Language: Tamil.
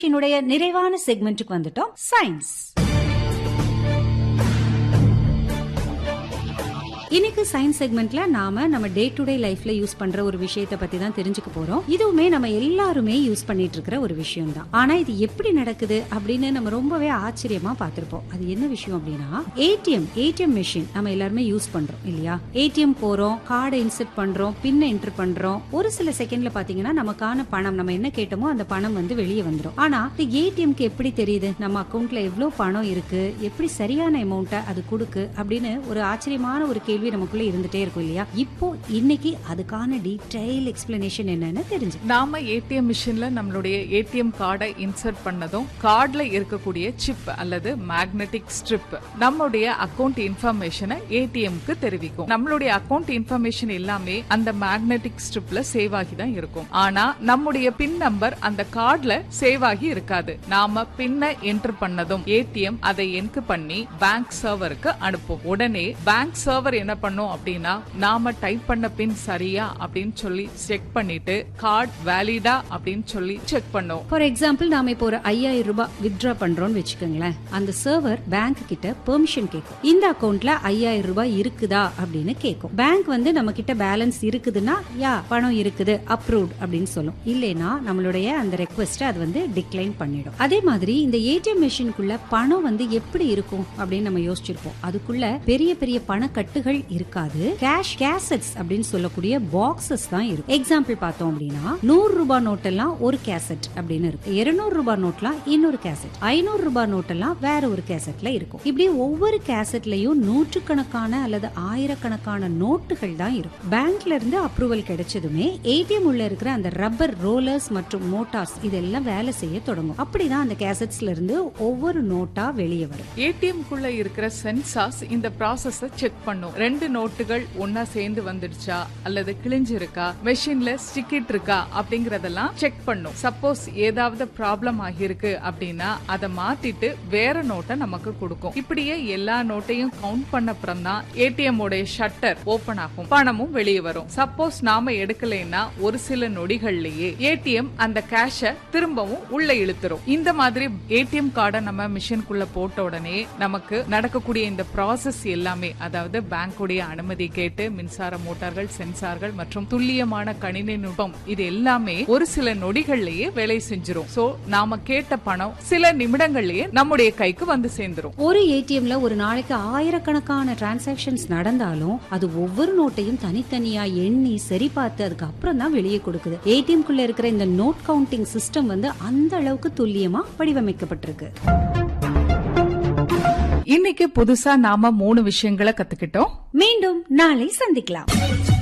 என்னுடைய நிறைவான செக்மெண்ட்டுக்கு வந்துட்டோம் சயின்ஸ் இன்னைக்கு சயின்ஸ் செக்மெண்ட்ல நாம நம்ம டே டு டே லைஃப்ல யூஸ் பண்ற ஒரு விஷயத்தை பத்தி தான் தெரிஞ்சுக்க போறோம் இதுவுமே நம்ம எல்லாருமே யூஸ் பண்ணிட்டு இருக்கிற ஒரு விஷயம் தான் ஆனா இது எப்படி நடக்குது அப்படின்னு நம்ம ரொம்பவே ஆச்சரியமா பார்த்திருப்போம் அது என்ன விஷயம் அப்படின்னா ஏடிஎம் ஏடிஎம் மிஷின் நம்ம எல்லாருமே யூஸ் பண்றோம் இல்லையா ஏடிஎம் போறோம் கார்டை இன்செர்ட் பண்றோம் பின்ன என்டர் பண்றோம் ஒரு சில செகண்ட்ல பாத்தீங்கன்னா நமக்கான பணம் நம்ம என்ன கேட்டோமோ அந்த பணம் வந்து வெளியே வந்துடும் ஆனா இந்த ஏடிஎம்க்கு எப்படி தெரியுது நம்ம அக்கவுண்ட்ல எவ்வளவு பணம் இருக்கு எப்படி சரியான அமௌண்ட்டை அது கொடுக்கு அப்படின்னு ஒரு ஆச்சரியமான ஒரு கேள்வி நமக்குள்ள இருந்துட்டே இருக்கும் இல்லையா இப்போ இன்னைக்கு அதுக்கான டீடைல் எக்ஸ்பிளனேஷன் என்னன்னு தெரிஞ்சு நாம ஏடிஎம் மிஷின்ல நம்மளுடைய ஏடிஎம் கார்டை இன்சர்ட் பண்ணதும் கார்டுல இருக்கக்கூடிய சிப் அல்லது மேக்னெட்டிக் ஸ்ட்ரிப் நம்மளுடைய அக்கவுண்ட் இன்ஃபர்மேஷனை ஏடிஎம்க்கு தெரிவிக்கும் நம்மளுடைய அக்கவுண்ட் இன்ஃபர்மேஷன் எல்லாமே அந்த மேக்னெட்டிக் ஸ்ட்ரிப்ல சேவ் ஆகி தான் இருக்கும் ஆனா நம்முடைய பின் நம்பர் அந்த கார்டுல சேவ் ஆகி இருக்காது நாம பின்ன என்டர் பண்ணதும் ஏடிஎம் அதை என்கு பண்ணி பேங்க் சர்வருக்கு அனுப்பும் உடனே பேங்க் சர்வர் என்ன பண்ணும் அப்படின்னா நாம டைப் பண்ண பின் சரியா அப்படின்னு சொல்லி செக் பண்ணிட்டு கார்டு வேலிடா அப்படின்னு சொல்லி செக் பண்ணும் ஃபார் எக்ஸாம்பிள் நாம இப்போ ஒரு ஐயாயிரம் ரூபாய் வித்ட்ரா பண்றோம்னு வச்சுக்கோங்களேன் அந்த சர்வர் பேங்க் கிட்ட பெர்மிஷன் கேட்கும் இந்த அக்கவுண்ட்ல ஐயாயிரம் ரூபாய் இருக்குதா அப்படின்னு கேட்கும் பேங்க் வந்து நம்ம கிட்ட பேலன்ஸ் இருக்குதுன்னா யா பணம் இருக்குது அப்ரூவ்ட் அப்படின்னு சொல்லும் இல்லைன்னா நம்மளுடைய அந்த ரெக்வஸ்ட் அது வந்து டிக்ளைன் பண்ணிடும் அதே மாதிரி இந்த ஏடிஎம் மிஷினுக்குள்ள பணம் வந்து எப்படி இருக்கும் அப்படின்னு நம்ம யோசிச்சிருப்போம் அதுக்குள்ள பெரிய பெரிய பணக்கட்டுகள் இருக்காது கேஷ் கேசட்ஸ் அப்படின்னு சொல்லக்கூடிய பாக்ஸஸ் தான் இருக்கும் எக்ஸாம்பிள் பார்த்தோம் அப்படின்னா நூறு ரூபாய் நோட்டெல்லாம் ஒரு கேசட் அப்படின்னு இருக்கு இருநூறு ரூபாய் நோட்லாம் இன்னொரு கேசட் ஐநூறு ரூபாய் நோட்டெல்லாம் வேற ஒரு கேசட்ல இருக்கும் இப்படி ஒவ்வொரு கேசட்லயும் நூற்றுக்கணக்கான அல்லது ஆயிரக்கணக்கான நோட்டுகள் தான் இருக்கும் பேங்க்ல இருந்து அப்ரூவல் கிடைச்சதுமே ஏடிஎம் உள்ள இருக்கிற அந்த ரப்பர் ரோலர்ஸ் மற்றும் மோட்டார்ஸ் இதெல்லாம் வேலை செய்ய தொடங்கும் அப்படிதான் அந்த கேசட்ஸ்ல இருந்து ஒவ்வொரு நோட்டா வெளியே வரும் ஏடிஎம் குள்ள இருக்கிற சென்சார்ஸ் இந்த ப்ராசஸ செக் பண்ணும் ரெண்டு நோட்டுகள் ஒன்னா சேர்ந்து வந்துடுச்சா அல்லது கிழிஞ்சிருக்கா மெஷின்ல ஸ்டிக்கிட் இருக்கா அப்படிங்கறதெல்லாம் செக் பண்ணும் சப்போஸ் ஏதாவது ப்ராப்ளம் ஆகியிருக்கு அப்படின்னா அதை மாத்திட்டு வேற நோட்டை நமக்கு கொடுக்கும் இப்படியே எல்லா நோட்டையும் கவுண்ட் பண்ணப்புறம் தான் ஏடிஎம் உடைய ஷட்டர் ஓபன் ஆகும் பணமும் வெளியே வரும் சப்போஸ் நாம எடுக்கலைன்னா ஒரு சில நொடிகள்லயே ஏடிஎம் அந்த கேஷ திரும்பவும் உள்ள இழுத்துரும் இந்த மாதிரி ஏடிஎம் கார்டை நம்ம மிஷின்குள்ள போட்ட உடனே நமக்கு நடக்கக்கூடிய இந்த ப்ராசஸ் எல்லாமே அதாவது பேங்குடைய அனுமதி கேட்டு மின்சார மோட்டார்கள் சென்சார்கள் மற்றும் துல்லியமான கணினி நுட்பம் இது எல்லாமே ஒரு சில நொடிகள்லயே வேலை செஞ்சிரும் சோ நாம கேட்ட பணம் சில நிமிடங்கள்லயே நம்முடைய கைக்கு வந்து சேர்ந்துரும் ஒரு ஏடிஎம்ல ஒரு நாளைக்கு ஆயிரக்கணக்கான டிரான்சாக்ஷன்ஸ் நடந்தாலும் அது ஒவ்வொரு நோட்டையும் தனித்தனியா எண்ணி சரி பார்த்து அதுக்கு அப்புறம் தான் வெளியே கொடுக்குது ஏடிஎம் குள்ள இருக்கிற இந்த நோட் கவுண்டிங் சிஸ்டம் வந்து அந்த அளவுக்கு துல்லியமா வடிவமைக்கப்பட்டிருக்கு இன்னைக்கு புதுசா நாம மூணு விஷயங்களை கத்துக்கிட்டோம் மீண்டும் நாளை சந்திக்கலாம்